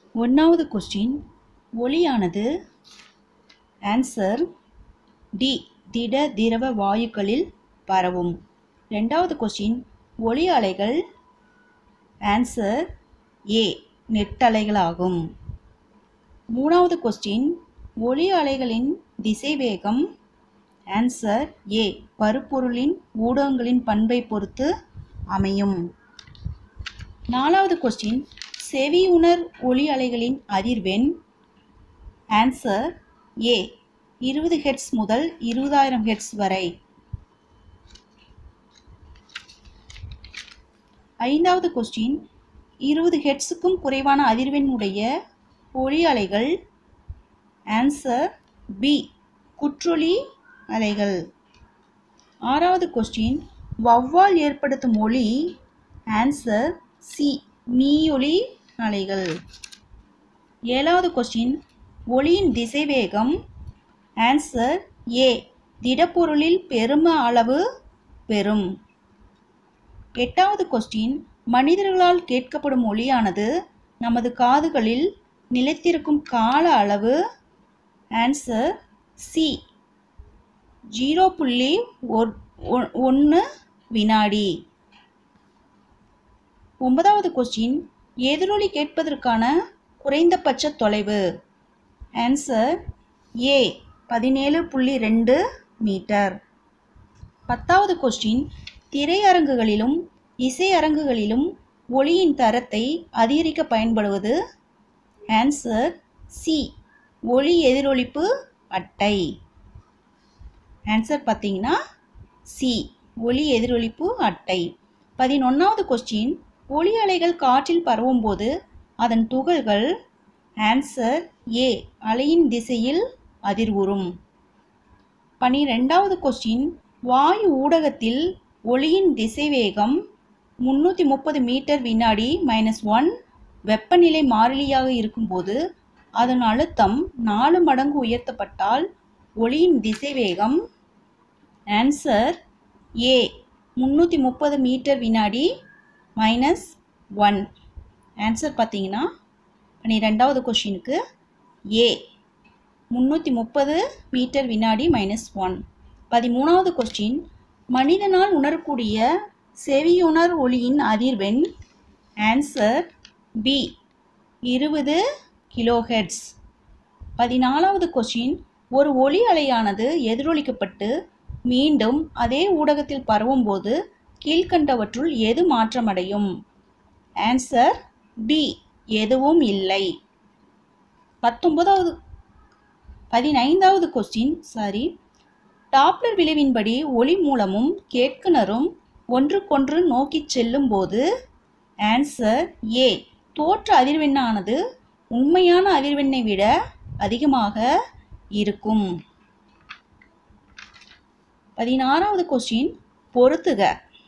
ஒன்றாவது கொஸ்டின் ஒளியானது answer D திட திரவ வாயுக்களில் பரவும் ரெண்டாவது கொஸ்டின் ஒளி அலைகள் ஆன்சர் ஏ நெட்டலைகளாகும் மூணாவது கொஸ்டின் ஒளி அலைகளின் திசைவேகம் ஆன்சர் ஏ பருப்பொருளின் ஊடகங்களின் பண்பை பொறுத்து அமையும் நாலாவது கொஸ்டின் செவியுணர் ஒளி அலைகளின் அதிர்வெண் ஆன்சர் ஏ இருபது ஹெட்ஸ் முதல் இருபதாயிரம் ஹெட்ஸ் வரை ஐந்தாவது கொஸ்டின் இருபது ஹெட்ஸுக்கும் குறைவான அதிர்வெண் உடைய ஒளி அலைகள் ஆன்சர் பி குற்றொளி அலைகள் ஆறாவது கொஸ்டின் வௌவால் ஏற்படுத்தும் ஒளி ஆன்சர் சி மீயொலி அலைகள் ஏழாவது கொஸ்டின் ஒளியின் திசைவேகம் ஆன்சர் ஏ திடப்பொருளில் பெரும அளவு பெறும் எட்டாவது கொஸ்டின் மனிதர்களால் கேட்கப்படும் ஒளியானது நமது காதுகளில் நிலைத்திருக்கும் கால அளவு ஆன்சர் சி ஜீரோ புள்ளி ஒன்று வினாடி ஒன்பதாவது கொஸ்டின் எதிரொலி கேட்பதற்கான குறைந்தபட்ச தொலைவு ஆன்சர் ஏ பதினேழு புள்ளி ரெண்டு மீட்டர் பத்தாவது கொஸ்டின் திரையரங்குகளிலும் இசையரங்குகளிலும் ஒளியின் தரத்தை அதிகரிக்க பயன்படுவது ஆன்சர் சி ஒளி எதிரொலிப்பு அட்டை ஆன்சர் பார்த்தீங்கன்னா சி ஒளி எதிரொலிப்பு அட்டை பதினொன்றாவது கொஸ்டின் ஒளி அலைகள் காற்றில் பரவும்போது அதன் துகள்கள் ஆன்சர் ஏ அலையின் திசையில் அதிர்வுறும் பனிரெண்டாவது கொஸ்டின் வாயு ஊடகத்தில் ஒளியின் திசைவேகம் முந்நூற்றி முப்பது மீட்டர் வினாடி மைனஸ் ஒன் வெப்பநிலை மாறிலியாக இருக்கும்போது அதன் அழுத்தம் நாலு மடங்கு உயர்த்தப்பட்டால் ஒளியின் திசைவேகம் ஆன்சர் ஏ முந்நூற்றி முப்பது மீட்டர் வினாடி மைனஸ் ஒன் ஆன்சர் பார்த்தீங்கன்னா பன்னிரெண்டாவது கொஷினுக்கு ஏ முந்நூற்றி முப்பது மீட்டர் வினாடி மைனஸ் ஒன் பதிமூணாவது கொஸ்டின் மனிதனால் உணரக்கூடிய செவியுணர் ஒளியின் அதிர்வெண் ஆன்சர் பி இருபது கிலோஹெட்ஸ் பதினாலாவது கொஸ்டின் ஒரு ஒளி அலையானது எதிரொலிக்கப்பட்டு மீண்டும் அதே ஊடகத்தில் பரவும்போது கீழ்கண்டவற்றுள் எது மாற்றமடையும் ஆன்சர் பி எதுவும் இல்லை பத்தொன்பதாவது பதினைந்தாவது கொஸ்டின் சாரி டாப்லர் விளைவின்படி ஒளி மூலமும் கேட்குனரும் ஒன்றுக்கொன்று நோக்கிச் செல்லும்போது ஆன்சர் ஏ தோற்ற அதிர்வெண்ணானது உண்மையான அதிர்வெண்ணை விட அதிகமாக இருக்கும் பதினாறாவது கொஸ்டின் பொறுத்துக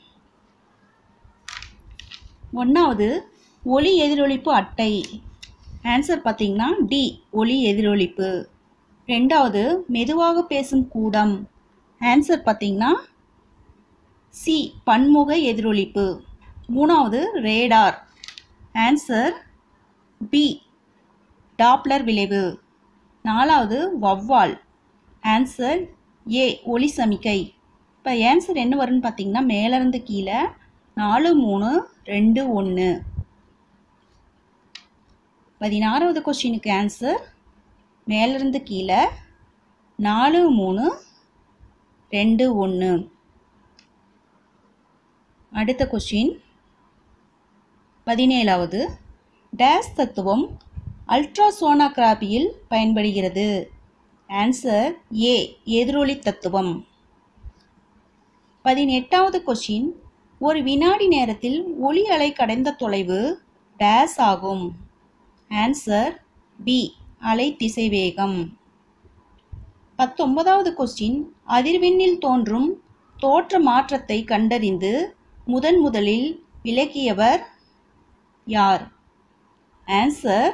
ஒன்றாவது ஒளி எதிரொலிப்பு அட்டை ஆன்சர் பார்த்தீங்கன்னா டி ஒளி எதிரொலிப்பு ரெண்டாவது மெதுவாக பேசும் கூடம் ஆன்சர் பார்த்தீங்கன்னா சி பன்முக எதிரொலிப்பு மூணாவது ரேடார் ஆன்சர் பி டாப்லர் விளைவு நாலாவது வவ்வால் ஆன்சர் ஏ ஒளி சமிக்கை இப்போ ஆன்சர் என்ன வரும்னு பார்த்தீங்கன்னா மேலேருந்து கீழே நாலு மூணு ரெண்டு ஒன்று பதினாறாவது கொஸ்டினுக்கு ஆன்சர் மேலிருந்து கீழே நாலு மூணு ரெண்டு ஒன்று அடுத்த கொஸ்டின் பதினேழாவது டேஸ் தத்துவம் அல்ட்ராசோனோகிராபியில் பயன்படுகிறது ஆன்சர் ஏ எதிரொலி தத்துவம் பதினெட்டாவது கொஸ்டின் ஒரு வினாடி நேரத்தில் ஒளி அலை கடந்த தொலைவு டேஸ் ஆகும் ஆன்சர் பி அலை திசைவேகம் பத்தொன்பதாவது கொஸ்டின் அதிர்வெண்ணில் தோன்றும் தோற்ற மாற்றத்தை கண்டறிந்து முதன் முதலில் விளக்கியவர் யார் ஆன்சர்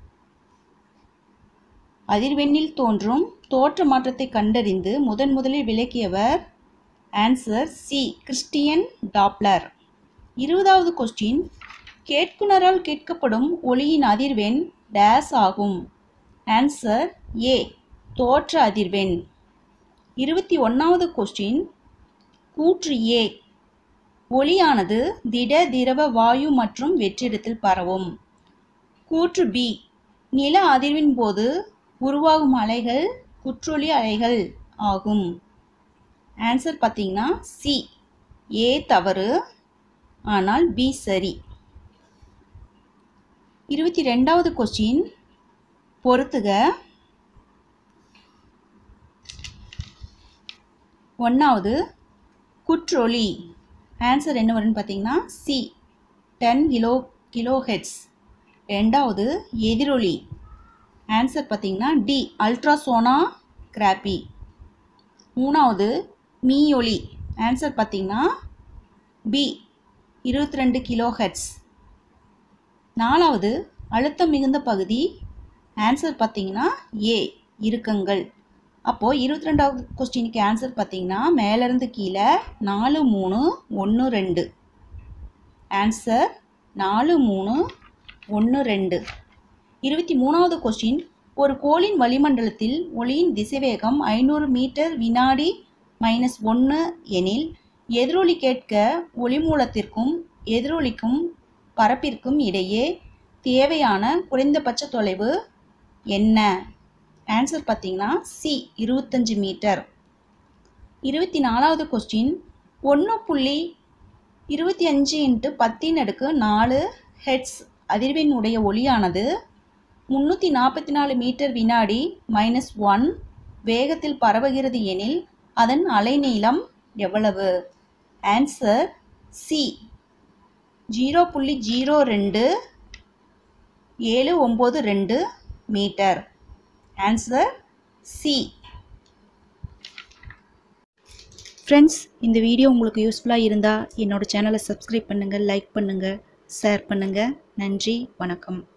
அதிர்வெண்ணில் தோன்றும் தோற்ற மாற்றத்தை கண்டறிந்து முதன் முதலில் விளக்கியவர் ஆன்சர் சி கிறிஸ்டியன் டாப்லர் இருபதாவது கொஸ்டின் கேட்குனரால் கேட்கப்படும் ஒளியின் அதிர்வெண் டேஸ் ஆகும் ஆன்சர் ஏ தோற்ற அதிர்வெண் இருபத்தி ஒன்றாவது கொஸ்டின் கூற்று ஏ ஒளியானது திட திரவ வாயு மற்றும் வெற்றிடத்தில் பரவும் கூற்று பி நில அதிர்வின் போது உருவாகும் அலைகள் குற்றொளி அலைகள் ஆகும் ஆன்சர் பார்த்தீங்கன்னா சி ஏ தவறு ஆனால் பி சரி இருபத்தி ரெண்டாவது கொஸ்டின் பொறுத்துக ஒன்றாவது குற்றொளி ஆன்சர் என்ன வரும்னு பார்த்தீங்கன்னா C ten kilo kilo hertz ரெண்டாவது எதிரொலி ஆன்சர் பார்த்தீங்கன்னா டி அல்ட்ராசோனா கிராப்பி மூணாவது மீயொலி ஆன்சர் பார்த்தீங்கன்னா பி இருபத்தி ரெண்டு கிலோ ஹெட்ஸ் நாலாவது அழுத்தம் மிகுந்த பகுதி ஆன்சர் பார்த்தீங்கன்னா ஏ இறுக்கங்கள் அப்போது இருபத்தி ரெண்டாவது கொஸ்டினுக்கு ஆன்சர் பார்த்தீங்கன்னா மேலேருந்து கீழே நாலு மூணு ஒன்று ரெண்டு ஆன்சர் நாலு மூணு ஒன்று ரெண்டு இருபத்தி மூணாவது கொஸ்டின் ஒரு கோளின் வளிமண்டலத்தில் ஒளியின் திசைவேகம் ஐநூறு மீட்டர் வினாடி மைனஸ் ஒன்று எனில் எதிரொலி கேட்க ஒளி மூலத்திற்கும் எதிரொலிக்கும் பரப்பிற்கும் இடையே தேவையான குறைந்தபட்ச தொலைவு என்ன ஆன்சர் பார்த்தீங்கன்னா சி இருபத்தஞ்சு மீட்டர் இருபத்தி நாலாவது கொஸ்டின் ஒன்று புள்ளி இருபத்தி அஞ்சு இன்ட்டு பத்தின் அடுக்கு நாலு ஹெட்ஸ் அதிர்வெண் உடைய ஒளியானது முந்நூற்றி நாற்பத்தி நாலு மீட்டர் வினாடி மைனஸ் ஒன் வேகத்தில் பரவுகிறது எனில் அதன் அலைநீளம் எவ்வளவு ஆன்சர் சி ஜீரோ புள்ளி ஜீரோ ரெண்டு ஏழு ஒம்பது ரெண்டு metre answer C friends video வீடியோ உங்களுக்கு யூஸ்ஃபுல்லாக இருந்தால் என்னோட சேனலை சப்ஸ்கிரைப் பண்ணுங்கள் லைக் பண்ணுங்கள் ஷேர் பண்ணுங்கள் நன்றி வணக்கம்